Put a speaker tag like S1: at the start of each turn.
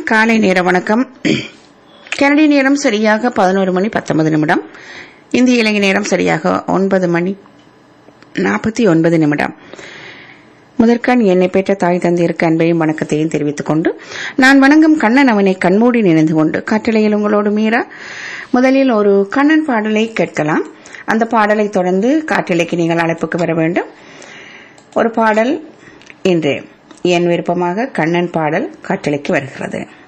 S1: காலை நேர வணக்கம் கனடிய நேரம் சரியாக பதினோரு மணி பத்தொன்பது நிமிடம் இந்திய இலங்கை நேரம் சரியாக ஒன்பது மணி நாற்பத்தி ஒன்பது நிமிடம் முதற்கண் என்னை பெற்ற தாய் தந்தையருக்கு அன்பையும் வணக்கத்தையும் தெரிவித்துக் கொண்டு நான் வணங்கும் கண்ணன் அவனை கண்மூடி நினைந்து கொண்டு கட்டளையில் உங்களோடு மீற முதலில் ஒரு கண்ணன் பாடலை கேட்கலாம் அந்த பாடலை தொடர்ந்து காற்றலைக்கு நீங்கள் அழைப்புக்கு வர வேண்டும் ஒரு பாடல் இன்று என் விருப்பமாக கண்ணன் பாடல் காற்றலைக்கு வருகிறது